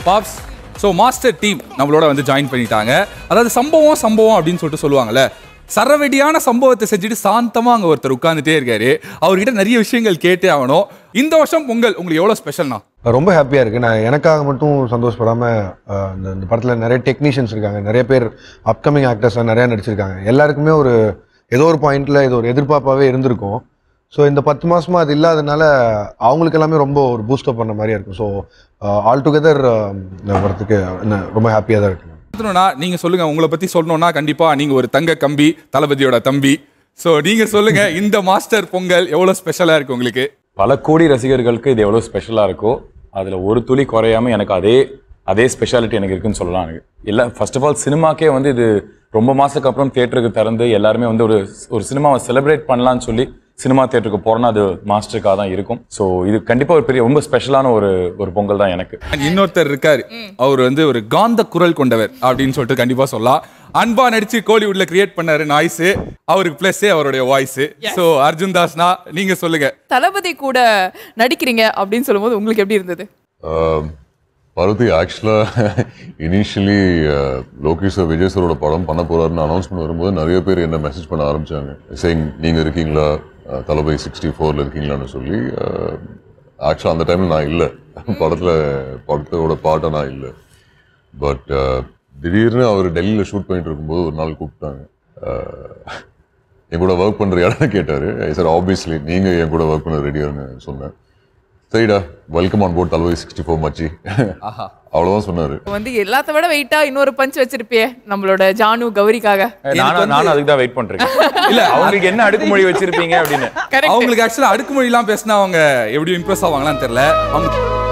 பாப்ஸ் so master team நம்மளோட வந்து join பண்ணிட்டாங்க அதாவது சம்பவம் சம்பவம் அப்படின்னு சொல்லிட்டு சொல்லுவாங்கல்ல சரவெடியான சம்பவத்தை செஞ்சுட்டு சாந்தமா அங்க ஒருத்தர் உட்கார்ந்துட்டே இருக்காரு அவர்கிட்ட நிறைய விஷயங்கள் கேட்டே ஆகணும் இந்த வருஷம் பொங்கல் உங்களுக்கு எவ்வளவு ஸ்பெஷல்னா ரொம்ப ஹாப்பியாக இருக்குது நான் எனக்காக மட்டும் சந்தோஷப்படாமல் இந்த இந்த படத்தில் நிறைய டெக்னீஷியன்ஸ் இருக்காங்க நிறைய பேர் அப்கமிங் ஆக்டர்ஸ்லாம் நிறையா நடிச்சிருக்காங்க எல்லாருக்குமே ஒரு ஏதோ ஒரு பாயிண்டில் இது ஒரு எதிர்பார்ப்பாகவே இருந்திருக்கும் ஸோ இந்த பத்து மாசமா அது இல்லாதனால அவங்களுக்கு எல்லாமே ரொம்ப ஒரு பூஸ்டப் பண்ண மாதிரியா இருக்கும் ஸோ ஆல் டுகெதர் வரதுக்கு என்ன- ரொம்ப ஹாப்பியாக தான் இருக்கு சொல்லணும்னா நீங்க சொல்லுங்க உங்களை பத்தி சொல்லணும்னா கண்டிப்பா நீங்க ஒரு தங்க கம்பி தளபதியோட தம்பி ஸோ நீங்க சொல்லுங்க இந்த மாஸ்டர் பொங்கல் எவ்வளவு ஸ்பெஷலா இருக்கு உங்களுக்கு பல கோடி ரசிகர்களுக்கு இது எவ்வளோ ஸ்பெஷலாக இருக்கோ அதில் ஒரு துளி குறையாம எனக்கு அதே அதே ஸ்பெஷாலிட்டி எனக்கு இருக்குன்னு சொல்லலாம் எனக்கு இல்லை ஃபர்ஸ்ட் ஆஃப் ஆல் சினிமாக்கே வந்து இது ரொம்ப மாதத்துக்கு அப்புறம் தேட்டருக்கு திறந்து எல்லாருமே வந்து ஒரு ஒரு சினிமாவை செலிப்ரேட் பண்ணலாம்னு சொல்லி சினிமா தேட்டருக்கு போகிறோன்னா அது மாஸ்டருக்காக தான் இருக்கும் ஸோ இது கண்டிப்பாக ஒரு பெரிய ரொம்ப ஸ்பெஷலான ஒரு ஒரு பொங்கல் தான் எனக்கு And இன்னொருத்தர் இருக்காரு அவர் வந்து ஒரு காந்த குரல் கொண்டவர் அப்படின்னு சொல்லிட்டு கண்டிப்பா சொல்லலாம் அன்பா நடிச்சு கோலிவுட்ல கிரியேட் பண்ணாரு நாய்ஸ் அவருக்கு பிளஸ் அவருடைய வாய்ஸ் சோ அர்ஜுன் தாஸ்னா நீங்க சொல்லுங்க தளபதி கூட நடிக்கிறீங்க அப்படின்னு சொல்லும்போது உங்களுக்கு எப்படி இருந்தது ஆஹ் பார்வதி ஆக்சுவலாக இனிஷியலி லோகேஷ் சார் விஜய் சாரோட படம் பண்ண போறாருன்னு அனௌன்ஸ்மெண்ட் வரும்போது நிறைய பேர் என்ன மெசேஜ் பண்ண ஆரம்பிச்சாங்க சேங் நீங்க இருக்கீங்களா ஆஹ் தளபதி சிக்ஸ்டி ஃபோர்ல இருக்கீங்களான்னு சொல்லி ஆக்சுவலாக அந்த டைம்ல நான் இல்லை படத்துல படத்தோட பாட்டை நான் இல்லை பட் திடீர்னு அவர் டெல்லியில் ஷூட் பண்ணிட்டு இருக்கும்போது ஒரு நாள் கூப்பிட்டாங்க ஆஹ் என் கூட ஒர்க் பண்ற யாருன்னு கேட்டாரு சார் ஆப்வியஸ்லி நீங்க என் கூட ஒர்க் பண்ண ரெடியான்னு சொன்னேன் சரிடா welcome on board Thalapathy sixty four மச்சி அவ்வளவுதான் சொன்னாரு வந்து எல்லாத்த விட வெயிட்டா இன்னொரு பஞ்ச் வச்சிருப்பியே நம்மளோட ஜானு கௌரிக்காக நானும் நானும் அதுக்கு தான் வெயிட் பண்ணுறேன் இல்லை அவங்களுக்கு என்ன அடுக்குமொழி வச்சிருப்பீங்க அப்படின்னு கரெக்ட் அவங்களுக்கு ஆக்சுவலா அடுக்குமொழிலாம் பேசினா அவங்க எப்படி இம்ப்ரெஸ் ஆவாங்களான்னு தெரியல அவங்க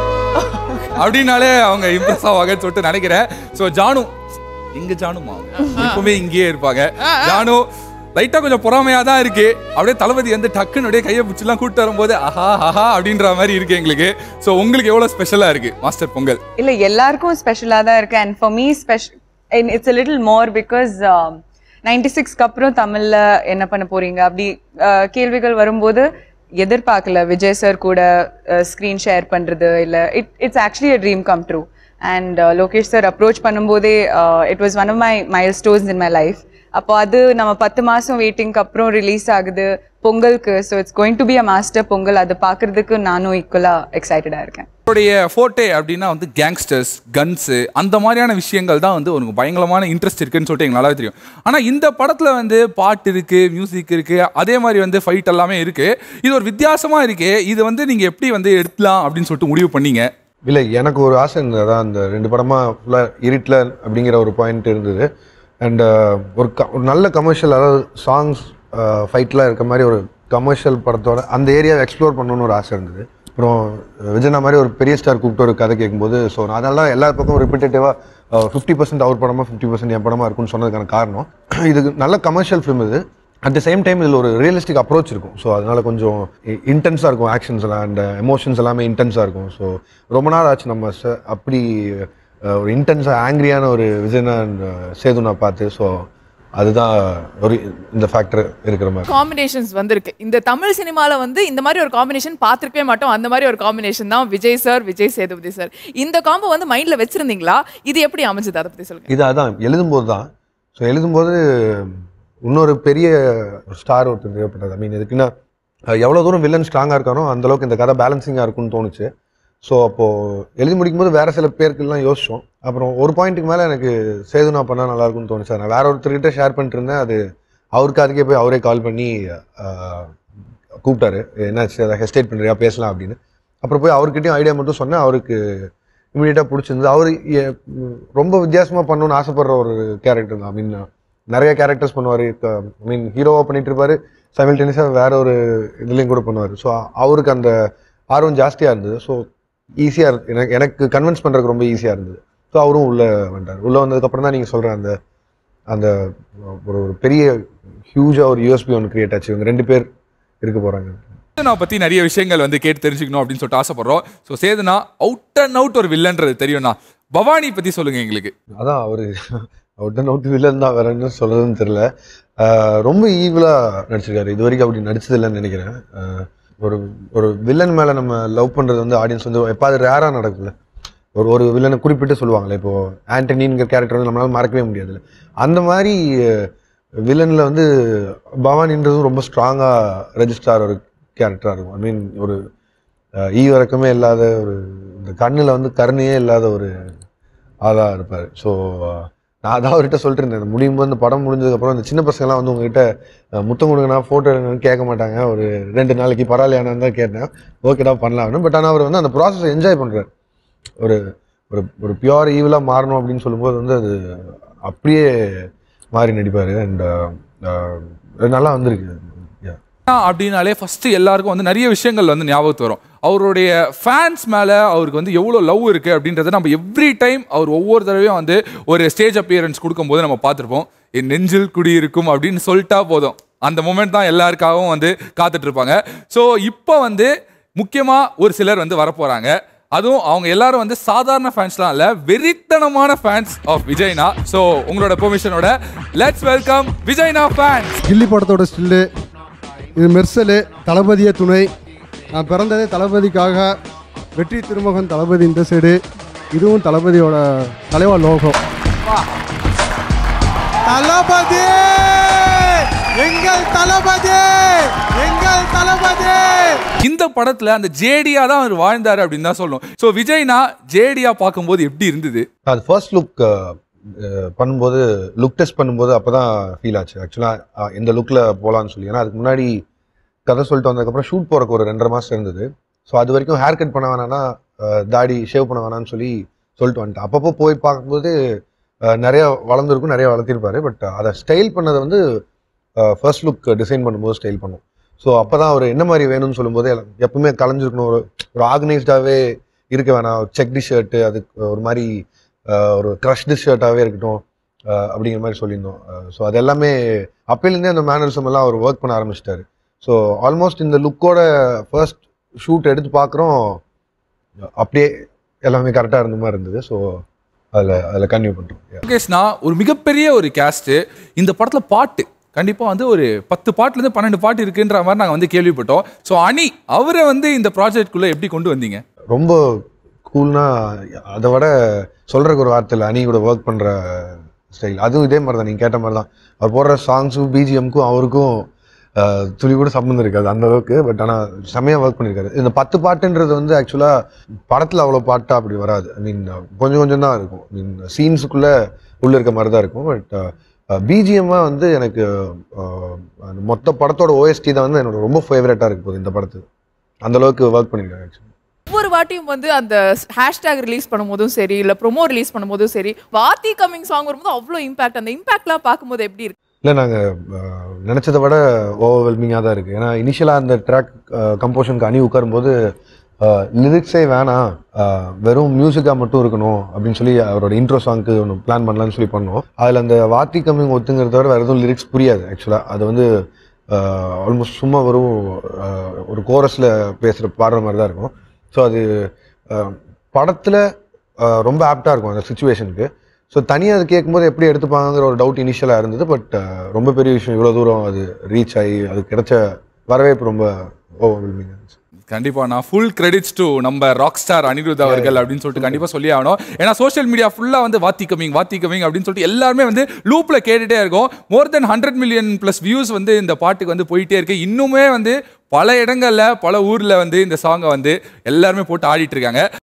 அப்படின்னாலே அவங்க இம்ப்ரெஸ் ஆவாங்கன்னு சொல்லிட்டு நினைக்கிறேன் சோ ஜானு எங்க ஜானுமா அவங்க எப்பவுமே இங்கேயே இருப்பாங்க ஜானு லைட்டா கொஞ்சம் பொறாமையா தான் இருக்கு அப்படியே தளபதி வந்து டக்குன்னு அப்படியே கையை பிடிச்சிலாம் கூப்பிட்டு வரும்போது ஆஹா ஆஹா அப்படின்ற மாதிரி இருக்கு எங்களுக்கு சோ உங்களுக்கு எவ்வளவு ஸ்பெஷலா இருக்கு மாஸ்டர் பொங்கல் இல்ல எல்லாருக்கும் ஸ்பெஷலாக தான் இருக்கு and for me special it's a little more because ninety சிக்ஸ்க்கு அப்புறம் தமிழ்ல என்ன பண்ண போறீங்க அப்படி uh, கேள்விகள் வரும்போது எதிர்பார்க்கல விஜய் சார் கூட ஸ்க்ரீன் ஷேர் பண்றது இல்ல it it's actually a dream come true and Lokesh sir approach பண்ணும்போதே it was one of my milestones in my life அப்போ அது நம்ம பத்து மாசம் வெயிட்டிங்க்கு அப்புறம் ரிலீஸ் ஆகுது பொங்கலுக்கு so it's going to be a Master Pongal அது பார்க்கறதுக்கு நானும் ஈக்குவலா எக்ஸைட்டடா இருக்கேன் அவருடைய ஃபோட்டே அப்படின்னா வந்து கேங்ஸ்டர்ஸ் கன்ஸு அந்த மாதிரியான விஷயங்கள் தான் வந்து உனக்கு பயங்கரமான இன்ட்ரெஸ்ட் இருக்குன்னு சொல்லிட்டு எங்களுக்கு நல்லாவே தெரியும் ஆனால் இந்த படத்தில் வந்து பாட்டு இருக்கு மியூசிக் இருக்கு அதே மாதிரி வந்து ஃபைட் எல்லாமே இருக்கு இது ஒரு வித்தியாசமா இருக்கு இது வந்து நீங்க எப்படி வந்து எடுக்கலாம் அப்படின்னு சொல்லிட்டு முடிவு பண்ணீங்க இல்லை எனக்கு ஒரு ஆசை இருந்தது அதான் அந்த ரெண்டு படமாக ஃபுல்லாக இருட்டில் அப்படிங்கிற ஒரு பாயிண்ட் இருந்தது அண்ட் ஒரு க ஒரு நல்ல கமர்ஷியல் அதாவது சாங்ஸ் ஃபைட்லாம் இருக்க மாதிரி ஒரு கமர்ஷியல் படத்தோட அந்த ஏரியாவை எக்ஸ்ப்ளோர் பண்ணணும்னு ஒரு ஆசை இருந்தது அப்புறம் விஜயனா மாதிரி ஒரு பெரிய ஸ்டார் கூப்பிட்டு ஒரு கதை கேட்கும்போது ஸோ நான் அதனால தான் எல்லா பக்கம் ரிப்பீட்டேட்டிவாக ஃபிஃப்டி பர்சன்ட் அவர் படமாக ஃபிஃப்டி பர்சன்ட் என் படமாக இருக்கும்னு சொன்னதுக்கான காரணம் இது நல்ல கமர்ஷியல் ஃபிலிம் இது அட் த சேம் டைம் இதில் ஒரு ரியலிஸ்டிக் அப்ரோச் இருக்கும் ஸோ அதனால கொஞ்சம் இன்டென்ஸாக இருக்கும் ஆக்ஷன்ஸ் எல்லாம் அண்ட் எமோஷன்ஸ் எல்லாமே இன்டென்ஸாக இருக்கும் ஸோ ரொம்ப நாள் ஆச்சு நம்ம ச- அப்படி அஹ், ஒரு இன்டென்ஸாக ஆங்கிரியான ஒரு விஜயனா and, அஹ், சேது நான் பார்த்து ஸோ அதுதான் ஒரு இந்த ஃபேக்டர் இருக்கிற மாதிரி காம்பினேஷன்ஸ் வந்திருக்கு இந்த தமிழ் சினிமால வந்து இந்த மாதிரி ஒரு காம்பினேஷன் பார்த்திருக்கவே மாட்டோம் அந்த மாதிரி ஒரு காம்பினேஷன் தான் விஜய் சார் விஜய் சேதுபதி சார் இந்த காம்போ வந்து மைண்ட்ல வச்சிருந்தீங்களா இது எப்படி அமைஞ்சது அதை பத்தி சொல்லுங்க இது அதான் எழுதும்போது தான் ஸோ எழுதும்போது இன்னொரு பெரிய ஸ்டார் ஒருத்தர் தேவைப்பட்டது ஐ மீன் எதுக்குன்னா எவ்வளோ தூரம் வில்லன் ஸ்ட்ராங்காக இருக்கானோ அந்த அளவுக்கு இந்த கதை பேலன்சிங்காக இருக்கும்னு தோணுச்சு ஸோ அப்போது எழுதி முடிக்கும்போது வேறு சில பேருக்குலாம் யோசிச்சோம் அப்புறம் ஒரு பாயிண்ட்டுக்கு மேலே எனக்கு சேதுனா பண்ணால் நல்லா இருக்கும்னு தோணுச்சு நான் வேற ஒருத்தர்கிட்ட ஷேர் பண்ணிட்டு இருந்தேன் அது அவருக்கு அதுக்கே போய் அவரே கால் பண்ணி ஆஹ், கூப்பிட்டாரு என்னாச்சு அதை ஹெஸ்டேட் பண்ணுறியா பேசலாம் அப்படின்னு அப்புறம் போய் அவர்கிட்டயும் ஐடியா மட்டும் சொன்னேன் அவருக்கு இமீடியட்டாக பிடிச்சிருந்தது அவர் எ- ம், ரொம்ப வித்தியாசமாக பண்ணணும்னு ஆசைப்படுற ஒரு கேரக்டர் தான் ஐ மீன் நிறைய கேரக்டர்ஸ் பண்ணுவார் ஐ மீன் ஹீரோவாக பண்ணிட்டு இருப்பாரு சைமில்டேனியஸாக வேற ஒரு இதுலேயும் கூட பண்ணுவார் ஸோ அவருக்கு அந்த ஆர்வம் ஜாஸ்தியாக இருந்தது ஸோ ஈஸியாக எனக்கு எனக்கு கன்வின்ஸ் பண்ணுறதுக்கு ரொம்ப ஈஸியாக இருந்தது ஸோ அவரும் உள்ளே வந்தார் உள்ளே வந்ததுக்கப்புறம் தான் நீங்கள் சொல்கிற அந்த அந்த ஒரு ஒரு பெரிய ஹியூஜாக ஒரு யூஎஸ்பி ஒன்று கிரியேட் ஆச்சு இவங்க ரெண்டு பேர் இருக்க போகிறாங்க சேதுனா பத்தி நிறைய விஷயங்கள் வந்து கேட்டு தெரிஞ்சுக்கணும் அப்படின்னு சொல்லிட்டு ஆசைப்படுறோம் ஸோ சேதுனா அவுட் அண்ட் அவுட் ஒரு வில்லன்றது தெரியும்னா பவானி பத்தி சொல்லுங்க எங்களுக்கு அதான் அவரு அவுட் அண்ட் அவுட் வில்லன் தான் வேற என்ன சொல்றதுன்னு தெரியல ஆஹ் ரொம்ப ஈவிலா நடிச்சிருக்காரு இது வரைக்கும் அப்படி நடிச்சது இல்லைன்னு நினைக்கிறேன் ஆஹ் ஒரு ஒரு வில்லன் மேல நம்ம லவ் பண்றது வந்து ஆடியன்ஸ் வந்து எப்பாவது ரேரா நடக்குதுல்ல ஒரு ஒரு வில்லனை குறிப்பிட்டு சொல்லுவாங்களே இப்போ ஆண்டனிங்கிற கேரக்டர் வந்து நம்மளால மறக்கவே முடியாதுல்ல அந்த மாதிரி வில்லனில் வந்து பவானின்றதும் ரொம்ப ஸ்ட்ராங்காக ரெஜிஸ்டார் ஒரு கேரக்டராக இருக்கும் ஐ மீன் ஒரு அஹ், ஈவிரக்கமே இல்லாத ஒரு இந்த கண்ணில் வந்து கருணையே இல்லாத ஒரு ஆளா இருப்பார் ஸோ நான் அதான் அவர்கிட்ட சொல்லிட்டு இருந்தேன் இந்த முடியும் போது இந்த படம் முடிஞ்சதுக்கப்புறம் இந்த சின்ன பசங்கள்லாம் வந்து உங்ககிட்ட அஹ், முத்தம் கொடுங்கண்ணா ஃபோட்டோ எடுங்கன்னு கேட்க மாட்டாங்க ஒரு ரெண்டு நாளைக்கு பரவாயில்லையானு தான் கேட்டேன் ஓகேடா பண்ணலாம்னு பட் ஆனால் அவர் வந்து அந்த ப்ராசஸ் என்ஜாய் பண்ணுறாரு ஒரு ஒரு ஒரு பியூர் ஈவிலாக மாறணும் அப்படின்னு சொல்லும்போது வந்து அது அப்படியே மாறி நடிப்பார் அண்ட் நல்லா வந்திருக்கு Yeah. அப்படின்னாலே ஃபர்ஸ்ட் எல்லாருக்கும் வந்து நிறைய விஷயங்கள் வந்து ஞாபகத்து வரும் அவருடைய ஃபேன்ஸ் மேல அவருக்கு வந்து எவ்வளோ லவ் இருக்கு அப்படின்றத நம்ம எவ்ரி டைம் அவர் ஒவ்வொரு தடவையும் வந்து ஒரு ஸ்டேஜ் அப்பியரன்ஸ் கொடுக்கும்போது நம்ம பார்த்துருப்போம் என் நெஞ்சில் குடியிருக்கும் அப்படின்னு சொல்லிட்டா போதும் அந்த மூமெண்ட் தான் எல்லாருக்காகவும் வந்து காத்துட்டு இருப்பாங்க ஸோ இப்போ வந்து முக்கியமா ஒரு சிலர் வந்து வரப்போறாங்க அதுவும் அவங்க எல்லாரும் வந்து சாதாரண ஃபேன்ஸ்லாம் இல்ல வெறித்தனமான ஃபேன்ஸ் ஆஃப் விஜய்னா ஸோ உங்களோட பெர்மிஷனோட லெட்ஸ் வெல்கம் விஜய்னா ஃபேன்ஸ் கில்லி படத்தோட ஸ்டில்லு இது மெர்சலு தளபதியே துணை நான் பிறந்ததே தளபதிக்காக வெற்றி திருமகன் தளபதி இந்த சைடு இதுவும் தளபதியோட தலைவா லோகம் தளபதி எங்கள் தளபதி எங்கள் தளபதி இந்த படத்துல அந்த ஜேடியா தான் அவர் வாழ்ந்தாரு அப்படின்னு தான் சொல்லணும் ஸோ விஜய்னா ஜேடியா பார்க்கும்போது எப்படி இருந்தது அது ஃபர்ஸ்ட் லுக் பண்ணும்போது லுக் டெஸ்ட் பண்ணும்போது அப்போ தான் ஃபீல் ஆச்சு ஆக்சுவலாக இந்த லுக்கில் போகலான்னு சொல்லி ஏன்னா அதுக்கு முன்னாடி கதை சொல்லிட்டு வந்ததுக்கப்புறம் ஷூட் போகிறக்கு ஒரு ரெண்டரை மாதம் இருந்தது ஸோ அது வரைக்கும் ஹேர் கட் பண்ண வேணாம்னா அஹ், தாடி ஷேவ் பண்ண வேணாம்னு சொல்லி சொல்லிட்டு வந்துட்டேன் அப்பப்போ போய் பார்க்கும்போது அஹ், நிறைய வளர்ந்துருக்கும் நிறைய வளர்த்திருப்பாரு பட் அதை ஸ்டைல் பண்ணதை வந்து ஃபர்ஸ்ட் லுக் டிசைன் பண்ணும்போது ஸ்டைல் பண்ணும் ஸோ அப்போ தான் அவர் என்ன மாதிரி வேணும்னு சொல்லும்போது எல்லாம் எப்பவுமே கலைஞ்சிருக்கணும் ஒரு ஒரு ஆர்கனைஸ்டாகவே இருக்க வேணாம் செக்டி ஷர்ட்டு அதுக்கு ஒரு மாதிரி அஹ், ஒரு க்ரஷ்டு ஷர்ட்டாகவே இருக்கட்டும் அஹ், அப்படிங்கிற மாதிரி சொல்லியிருந்தோம் ஸோ அது எல்லாமே அப்பையிலேருந்தே அந்த மேனரிசம் எல்லாம் அவர் ஒர்க் பண்ண ஆரம்பிச்சிட்டாரு ஸோ ஆல்மோஸ்ட் இந்த லுக்கோட ஃபர்ஸ்ட் ஷூட் எடுத்து பார்க்குறோம் அப்படியே எல்லாமே கரெக்டாக இருந்த மாதிரி இருந்தது ஸோ அதில் அதில் கன்டினியூ பண்ணுறோம் லோகேஷ்னா ஒரு மிகப்பெரிய ஒரு கேஸ்ட் இந்த படத்துல பாட்டு கண்டிப்பா வந்து ஒரு பத்து பாட்டுல இருந்து பன்னெண்டு பாட்டு இருக்குன்ற மாதிரி நாங்க வந்து கேள்விப்பட்டோம் ஸோ அனி அவரை வந்து இந்த ப்ராஜெக்ட்குள்ள எப்படி கொண்டு வந்தீங்க ரொம்ப கூல்னா அதை விட சொல்கிறக்கு ஒரு வார்த்தை இல்லை அணி கூட ஒர்க் பண்ணுற ஸ்டைல் அதுவும் இதே மாதிரி தான் நீங்கள் கேட்ட மாதிரி தான் அவர் போடுற சாங்ஸும் பிஜிஎம்க்கும் அவருக்கும் அஹ், துளி கூட சம்மந்தம் இருக்காது அந்த அளவுக்கு பட் ஆனால் செம்மையாக ஒர்க் பண்ணியிருக்காரு இந்த பத்து பாட்டுன்றது வந்து ஆக்சுவலாக படத்தில் அவ்வளோ பாட்டா அப்படி வராது ஐ மீன் கொஞ்சம் கொஞ்சம் தான் இருக்கும் ஐ மீன் சீன்ஸுக்குள்ளே உள்ள இருக்க மாதிரி தான் இருக்கும் பட் பிஜிஎம்மாக வந்து எனக்கு அஹ், அந்த மொத்த படத்தோட ஓஎஸ்டி தான் வந்து என்னோட ரொம்ப ஃபேவரட்டாக இருக்கு போகுது இந்த படத்துக்கு அந்த அளவுக்கு ஒர்க் பண்ணியிருக்காரு ஆக்சுவலி ஒவ்வொரு வாட்டியும் வந்து அந்த ஹேஷ்டேக் ரிலீஸ் பண்ணும்போதும் சரி இல்ல ப்ரோமோ ரிலீஸ் பண்ணும்போதும் சரி வாத்தி கம்மிங் சாங் வரும்போது அவ்வளோ இம்பாக்ட் அந்த இம்பாக்ட்லாம் பார்க்கும்போது எப்படி இருக்கு இல்லை நாங்கள் நினச்சதை விட ஓவர்வெல்மிங்காக தான் இருக்குது ஏன்னா இனிஷியலாக அந்த ட்ராக் கம்போஷனுக்கு அணி உட்காரும்போது லிரிக்ஸே வேணாம் அஹ், வெறும் மியூசிக்காக மட்டும் இருக்கணும் அப்படின்னு சொல்லி அவரோட இன்ட்ரோ சாங்க்கு ஒன்று பிளான் பண்ணலாம்னு சொல்லி பண்ணோம் அதில் அந்த வாத்தி கம்மிங் ஒத்துங்கிறத தவிர வேறு எதுவும் லிரிக்ஸ் புரியாது ஆக்சுவலாக அது வந்து ஆல்மோஸ்ட் சும்மா வெறும் அஹ், ஒரு கோரஸில் பேசுகிற பாடுற மாதிரி தான் இருக்கும் ஸோ அது படத்தில் ரொம்ப ஆப்டாக இருக்கும் அந்த சுச்சுவேஷனுக்கு ஸோ தனியாக அது கேட்கும்போது எப்படி எடுத்துப்பாங்கிற ஒரு டவுட் இனிஷியலாக இருந்தது பட் ரொம்ப பெரிய விஷயம் இவ்வளோ தூரம் அது ரீச் ஆகி அது கிடைச்ச வரவேற்பு ரொம்ப ஓவர்வெல்மிங்காக இருந்துச்சு கண்டிப்பா நான் ஃபுல் கிரெடிட்ஸ் டு நம்ம ராக் ஸ்டார் அனிருத் அவர்கள் அப்படின்னு சொல்லிட்டு கண்டிப்பா சொல்லி ஆகணும் ஏன்னா சோஷியல் மீடியா ஃபுல்லா வந்து வாத்தி கமிங் வாத்தி கமிங் அப்படின்னு சொல்லிட்டு எல்லாருமே வந்து லூப்ல கேட்டுட்டே இருக்கும் more then hundred million plus views வந்து இந்த பாட்டுக்கு வந்து போயிட்டே இருக்கு இன்னுமே வந்து பல இடங்கள்ல பல ஊர்ல வந்து இந்த சாங்கை வந்து எல்லாருமே போட்டு ஆடிட்டு இருக்காங்க